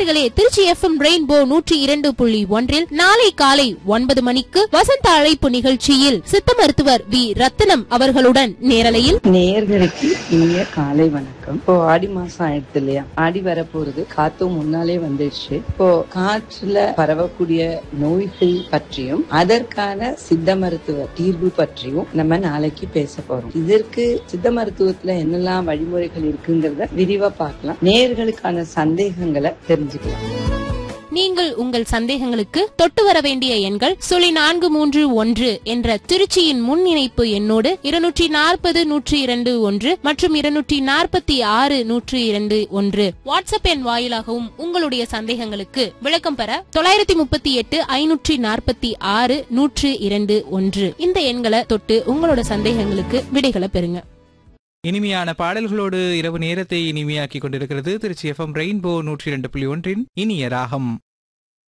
நேயர்களே Trichy FM rainbow நூற்றி இரண்டு புள்ளி ஒன்றில் நாளை காலை ஒன்பது மணிக்கு வசந்த அழைப்பு நிகழ்ச்சியில் சித்த மருத்துவர் வி ரத்தினம் அவர்களுடன் நேரலையில் நேயர்களுக்கு இனிய காலை வணக்கம் இப்போ ஆடி மாசம் ஆயிடுது இல்லையா ஆடி வரப்போறது காத்தும் முன்னாலே வந்துடுச்சு இப்போ காற்றுல பரவக்கூடிய நோய்கள் பற்றியும் அதற்கான சித்த மருத்துவ தீர்வு பற்றியும் நம்ம நாளைக்கு பேச போறோம் இதற்கு சித்த மருத்துவத்துல என்னெல்லாம் வழிமுறைகள் இருக்குங்கிறத விரிவா பார்க்கலாம் நேயர்களுக்கான சந்தேகங்களை தெரிஞ்சுக்கலாம் நீங்கள் உங்கள் சந்தேகங்களுக்கு தொட்டு வர வேண்டிய எண்கள் சுழி நான்கு மூன்று ஒன்று என்ற திருச்சியின் முன் இணைப்பு எண்ணோடு இருநூற்றி நாற்பது நூற்றி இரண்டு ஒன்று மற்றும் இருநூற்றி நாற்பத்தி ஆறு நூற்றி இரண்டு ஒன்று வாட்ஸ்அப் எண் வாயிலாகவும் உங்களுடைய சந்தேகங்களுக்கு விளக்கம் பெற தொள்ளாயிரத்தி முப்பத்தி எட்டு ஐநூற்றி நாற்பத்தி ஆறு நூற்று இரண்டு ஒன்று இந்த எண்களை தொட்டு உங்களோட சந்தேகங்களுக்கு விடைகளை பெறுங்க இனிமையான பாடல்களோடு இரவு நேரத்தை இனிமையாக்கிக் கொண்டிருக்கிறது திருச்சி எஃப்எம் ரெயின்போ நூற்றி இரண்டு புள்ளி ஒன்றின் இனிய ராகம்